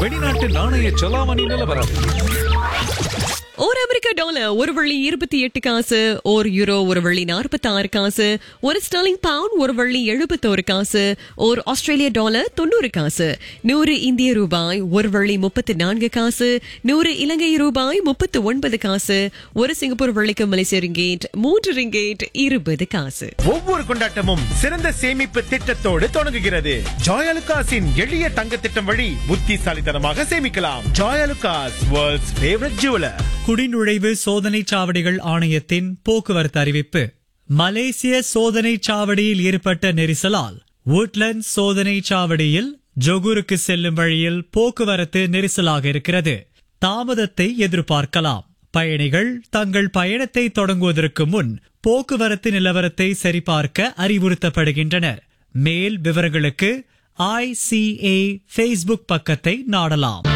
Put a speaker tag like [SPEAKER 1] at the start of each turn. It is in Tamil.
[SPEAKER 1] வெளிநாட்டு நாணய செலாவணி நிலவரம்
[SPEAKER 2] ஒரு அமெரிக்க டாலர் ஒரு வள்ளி இருபத்தி எட்டு காசு ஒரு யூரோ ஒரு வள்ளி நாற்பத்தி ஆறு காசு ஒரு ஸ்டர்லிங் பவுண்ட் ஒரு வள்ளி எழுபத்தோரு காசு ஒரு ஆஸ்திரேலிய டாலர் தொண்ணூறு காசு நூறு இந்திய ரூபாய் ஒரு வள்ளி முப்பத்தி நான்கு காசு நூறு இலங்கை ரூபாய் முப்பத்தி ஒன்பது காசு ஒரு சிங்கப்பூர் வள்ளிக்கு மலேசிய ரிங்கேட் மூன்று ரிங்கேட் இருபது காசு
[SPEAKER 3] ஒவ்வொரு கொண்டாட்டமும் சிறந்த சேமிப்பு திட்டத்தோடு தொடங்குகிறது ஜாயலுகாஸின் எளிய தங்க திட்டம் வழி புத்திசாலித்தனமாக சேமிக்கலாம் ஜாயலுகாஸ் வேர்ல்ட்ஸ் ஃபேவரட் ஜுவலர்
[SPEAKER 4] குடிநுழைவு சோதனைச் சாவடிகள் ஆணையத்தின் போக்குவரத்து அறிவிப்பு மலேசிய சோதனைச் சாவடியில் ஏற்பட்ட நெரிசலால் woodlands சோதனைச் சாவடியில் ஜொகூருக்கு செல்லும் வழியில் போக்குவரத்து நெரிசலாக இருக்கிறது தாமதத்தை எதிர்பார்க்கலாம் பயணிகள் தங்கள் பயணத்தை தொடங்குவதற்கு முன் போக்குவரத்து நிலவரத்தை சரிபார்க்க அறிவுறுத்தப்படுகின்றனர் மேல் விவரங்களுக்கு ஐசிஏ ஃபேஸ்புக் பக்கத்தை நாடலாம்